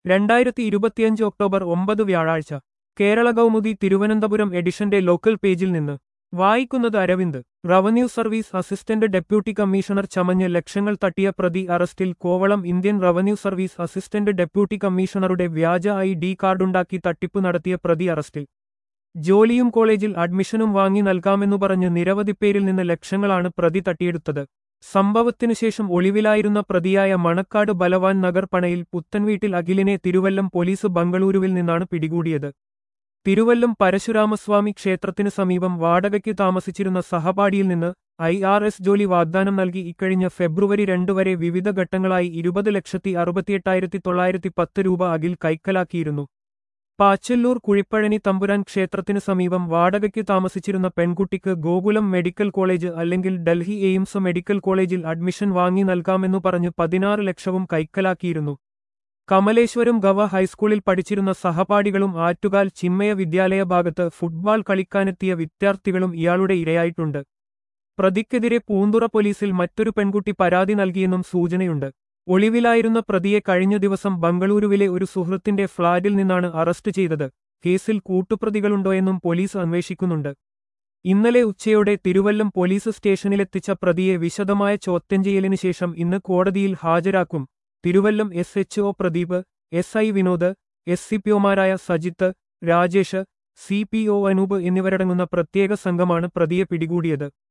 രണ്ടായിരത്തി ഇരുപത്തിയഞ്ച് ഒക്ടോബർ ഒമ്പത് വ്യാഴാഴ്ച കേരള കൗമുദി തിരുവനന്തപുരം എഡിഷന്റെ ലോക്കൽ പേജിൽ നിന്ന് വായിക്കുന്നത് Aravind revenue service assistant deputy commissioner ചമഞ്ഞ് ലക്ഷങ്ങൾ തട്ടിയ പ്രതി അറസ്റ്റിൽ Kovalam Indian revenue service assistant deputy കമ്മീഷണറുടെ വ്യാജ ഐ ഡി കാർഡുണ്ടാക്കി തട്ടിപ്പ് നടത്തിയ പ്രതി അറസ്റ്റിൽ ജോലിയും കോളേജിൽ അഡ്മിഷനും വാങ്ങി നൽകാമെന്നു പറഞ്ഞ് നിരവധി പേരിൽ നിന്ന് ലക്ഷങ്ങളാണ് പ്രതി തട്ടിയെടുത്തത് സംഭവത്തിനുശേഷം ഒളിവിലായിരുന്ന പ്രതിയായ മണക്കാട് ബലവാൻ നഗർ പണയിൽ പുത്തൻവീട്ടിൽ അഖിലിനെ തിരുവല്ലം പോലീസ് ബംഗളൂരുവിൽ നിന്നാണ് പിടികൂടിയത് തിരുവല്ലം പരശുരാമസ്വാമി ക്ഷേത്രത്തിനു സമീപം വാടകയ്ക്ക് താമസിച്ചിരുന്ന സഹപാഠിയിൽ നിന്ന് ഐ ആർ എസ് ജോലി വാഗ്ദാനം നൽകി ഇക്കഴിഞ്ഞ ഫെബ്രുവരി രണ്ട് വരെ വിവിധ ഘട്ടങ്ങളായി ഇരുപത് ലക്ഷത്തി അറുപത്തിയെട്ടായിരത്തി തൊള്ളായിരത്തി പത്ത് രൂപ അഖിൽ കൈക്കലാക്കിയിരുന്നു പാച്ചല്ലൂർ കുഴിപ്പഴനി തമ്പുരാൻ ക്ഷേത്രത്തിനു സമീപം വാടകയ്ക്ക് താമസിച്ചിരുന്ന പെൺകുട്ടിക്ക് ഗോകുലം മെഡിക്കൽ കോളേജ് അല്ലെങ്കിൽ ഡൽഹി എയിംസ് മെഡിക്കൽ കോളേജിൽ അഡ്മിഷൻ വാങ്ങി നൽകാമെന്നു പറഞ്ഞ് പതിനാറ് ലക്ഷവും കൈക്കലാക്കിയിരുന്നു കമലേശ്വരം ഗവ ഹൈസ്കൂളിൽ പഠിച്ചിരുന്ന സഹപാഠികളും ആറ്റുകാൽ ചിന്മയ വിദ്യാലയ ഭാഗത്ത് ഫുട്ബോൾ കളിക്കാനെത്തിയ വിദ്യാർത്ഥികളും ഇയാളുടെ ഇരയായിട്ടുണ്ട് പ്രതിക്കെതിരെ പൂന്തുറ പോലീസിൽ മറ്റൊരു പെൺകുട്ടി പരാതി നൽകിയെന്നും സൂചനയുണ്ട് ഒളിവിലായിരുന്ന പ്രതിയെ കഴിഞ്ഞ ദിവസം ബംഗളൂരുവിലെ ഒരു സുഹൃത്തിന്റെ ഫ്ളാറ്റിൽ നിന്നാണ് അറസ്റ്റ് ചെയ്തത് കേസിൽ കൂട്ടുപ്രതികളുണ്ടോയെന്നും പോലീസ് അന്വേഷിക്കുന്നുണ്ട് ഇന്നലെ ഉച്ചയോടെ തിരുവല്ലം പോലീസ് സ്റ്റേഷനിലെത്തിച്ച പ്രതിയെ വിശദമായ ചോദ്യം ചെയ്യലിനു ശേഷം ഇന്ന് കോടതിയിൽ ഹാജരാക്കും Thiruvallam S H O Pradeep S I Vinod S C P ഒമാരായ Sajith Rajesh C P O Anoop എന്നിവരടങ്ങുന്ന പ്രത്യേക സംഘമാണ് പ്രതിയെ പിടികൂടിയത്